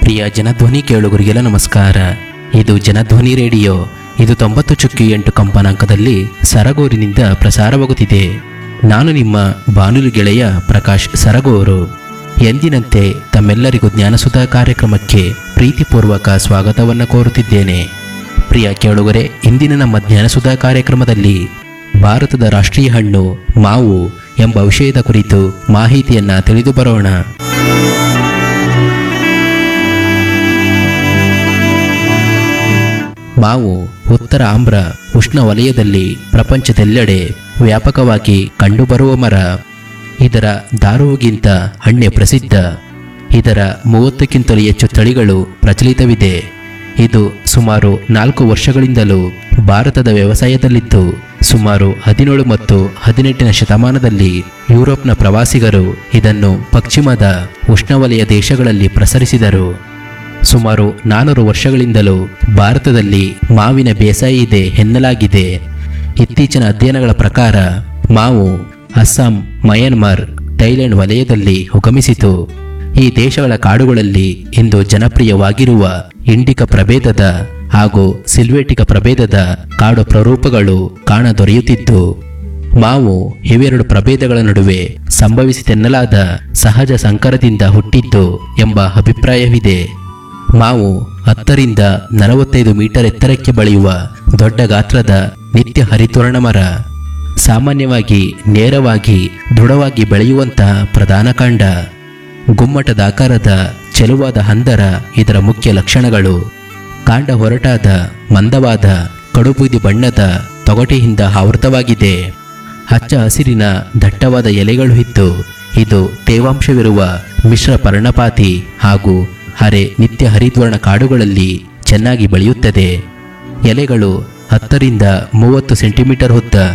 ಪ್ರಿಯ ಜನಧ್ವನಿ ಕೇಳುಗರಿಗೆಲ್ಲ ನಮಸ್ಕಾರ ಇದು ಜನಧ್ವನಿ ರೇಡಿಯೋ ಇದು ತೊಂಬತ್ತು ಚುಕ್ಕಿ ಎಂಟು ಕಂಪನಾಂಕದಲ್ಲಿ ಸರಗೂರಿನಿಂದ ಪ್ರಸಾರವಾಗುತ್ತಿದೆ ನಾನು ನಿಮ್ಮ ಬಾನುಲಿ ಗೆಳೆಯ ಪ್ರಕಾಶ್ ಸರಗೂರು ಎಂದಿನಂತೆ ತಮ್ಮೆಲ್ಲರಿಗೂ ಜ್ಞಾನಸುಧಾ ಕಾರ್ಯಕ್ರಮಕ್ಕೆ ಪ್ರೀತಿಪೂರ್ವಕ ಸ್ವಾಗತವನ್ನು ಕೋರುತ್ತಿದ್ದೇನೆ ಪ್ರಿಯ ಕೇಳುಗರೆ ಇಂದಿನ ನಮ್ಮ ಜ್ಞಾನಸುಧಾ ಕಾರ್ಯಕ್ರಮದಲ್ಲಿ ಭಾರತದ ರಾಷ್ಟ್ರೀಯ ಹಣ್ಣು ಮಾವು ಎಂಬ ವಿಷಯದ ಕುರಿತು ಮಾಹಿತಿಯನ್ನ ತಿಳಿದು ಬರೋಣ ಮಾವು ಉತ್ತರ ಆಮ್ರ ಉಷ್ಣವಲಯದಲ್ಲಿ ಪ್ರಪಂಚದೆಲ್ಲೆಡೆ ವ್ಯಾಪಕವಾಗಿ ಕಂಡುಬರುವ ಮರ ಇದರ ದಾರುವುಗಿಂತ ಹಣ್ಣೆ ಪ್ರಸಿದ್ಧ ಇದರ ಮೂವತ್ತಕ್ಕಿಂತಲೂ ಹೆಚ್ಚು ತಳಿಗಳು ಪ್ರಚಲಿತವಿದೆ ಇದು ಸುಮಾರು ನಾಲ್ಕು ವರ್ಷಗಳಿಂದಲೂ ಭಾರತದ ವ್ಯವಸಾಯದಲ್ಲಿದ್ದು ಸುಮಾರು ಹದಿನೇಳು ಮತ್ತು ಹದಿನೆಂಟನೇ ಶತಮಾನದಲ್ಲಿ ಯುರೋಪ್ನ ಪ್ರವಾಸಿಗರು ಇದನ್ನು ಪಶ್ಚಿಮದ ಉಷ್ಣವಲಯ ದೇಶಗಳಲ್ಲಿ ಪ್ರಸರಿಸಿದರು ಸುಮಾರು ನಾನೂರು ವರ್ಷಗಳಿಂದಲೂ ಭಾರತದಲ್ಲಿ ಮಾವಿನ ಬೇಸಾಯ ಇದೆ ಎನ್ನಲಾಗಿದೆ ಇತ್ತೀಚಿನ ಅಧ್ಯಯನಗಳ ಪ್ರಕಾರ ಮಾವು ಅಸ್ಸಾಂ ಮಯನ್ಮಾರ್ ಥೈಲ್ಯಾಂಡ್ ವಲಯದಲ್ಲಿ ಉಗಮಿಸಿತು ಈ ದೇಶಗಳ ಕಾಡುಗಳಲ್ಲಿ ಇಂದು ಜನಪ್ರಿಯವಾಗಿರುವ ಇಂಡಿಕ ಪ್ರಭೇದದ ಹಾಗೂ ಸಿಲ್ವೇಟಿಕ ಪ್ರಭೇದದ ಕಾಡು ಪ್ರರೂಪಗಳು ಕಾಣದೊರೆಯುತ್ತಿದ್ದು ಮಾವು ಇವೆರಡು ಪ್ರಭೇದಗಳ ನಡುವೆ ಸಂಭವಿಸಿತೆನ್ನಲಾದ ಸಹಜ ಸಂಕರದಿಂದ ಹುಟ್ಟಿದ್ದು ಎಂಬ ಅಭಿಪ್ರಾಯವಿದೆ ಮಾವು ಹತ್ತರಿಂದ ನಲವತ್ತೈದು ಮೀಟರ್ ಎತ್ತರಕ್ಕೆ ಬೆಳೆಯುವ ದೊಡ್ಡ ಗಾತ್ರದ ನಿತ್ಯ ಹರಿತೋರಣ ಮರ ಸಾಮಾನ್ಯವಾಗಿ ನೇರವಾಗಿ ದೃಢವಾಗಿ ಬೆಳೆಯುವಂತಹ ಪ್ರಧಾನ ಕಾಂಡ ಗುಮ್ಮಟದ ಆಕಾರದ ಚೆಲುವಾದ ಹಂದರ ಇದರ ಮುಖ್ಯ ಲಕ್ಷಣಗಳು ಕಾಂಡ ಹೊರಟಾದ ಮಂದವಾದ ಕಡುಬೂದಿ ಬಣ್ಣದ ತೊಗಟೆಯಿಂದ ಆವೃತವಾಗಿದೆ ಹಚ್ಚ ಹಸಿರಿನ ದಟ್ಟವಾದ ಎಲೆಗಳು ಇದ್ದು ಇದು ತೇವಾಂಶವಿರುವ ಮಿಶ್ರ ಪರ್ಣಪಾತಿ ಹಾಗೂ ಅರೆ ನಿತ್ಯ ಹರಿದ್ವರ್ಣ ಕಾಡುಗಳಲ್ಲಿ ಚೆನ್ನಾಗಿ ಬೆಳೆಯುತ್ತದೆ ಎಲೆಗಳು ಹತ್ತರಿಂದ ಮೂವತ್ತು ಸೆಂಟಿಮೀಟರ್ ಉದ್ದ